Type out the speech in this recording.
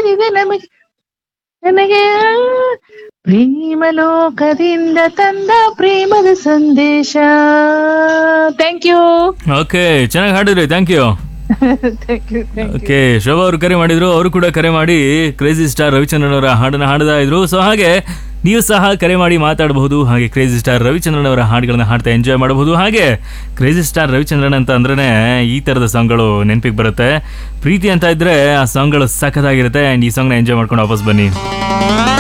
ಏನಿದೆ ನಮಗೆ ನನಗೆ ಪ್ರೇಮ ಲೋಕದಿಂದ ತಂದ ಪ್ರೇಮದ ಸಂದೇಶ ಥ್ಯಾಂಕ್ ಯು ಓಕೆ ಚೆನ್ನಾಗಿ ಹಾಡಿದ್ರಿ thank you thank you thank you okay Shobha ಅವರು ಕರೆ ಮಾಡಿದ್ರು ಅವರು ಕೂಡ ಕರೆ ಮಾಡಿ ಕ್ರೇಜಿ ಸ್ಟಾರ್ ರವಿಚಂದ್ರನ್ ಅವರ ಹಾಡನ್ನ ಹಾಡ್ತಾ ಇದ್ರು ಸೊ ಹಾಗೆ ನೀವು ಸಹ ಕರೆ ಮಾಡಿ ಮಾತಾಡಬಹುದು ಹಾಗೆ ಕ್ರೇಜಿ ಸ್ಟಾರ್ ರವಿಚಂದ್ರನ್ ಅವರ ಹಾಡುಗಳನ್ನ ಹಾಡ್ತಾ ಎಂಜಾಯ್ ಮಾಡಬಹುದು ಹಾಗೆ ಕ್ರೇಜಿ ಸ್ಟಾರ್ ರವಿಚಂದ್ರನ್ ಅಂತ ಅಂದ್ರೆ ಈ ತರದ ಸಾಂಗ್ಗಳು ನೆನಪಿಗೆ ಬರುತ್ತೆ ಪ್ರೀತಿ ಅಂತ ಇದ್ರೆ ಆ ಸಾಂಗ್ಗಳು ಸಖತ್ತಾಗಿರುತ್ತೆ ಅಂಡ್ ಈ ಸಾಂಗ್ನ ಎಂಜಾಯ್ ಮಾಡ್ಕೊಂಡು ವಾಪಸ್ ಬನ್ನಿ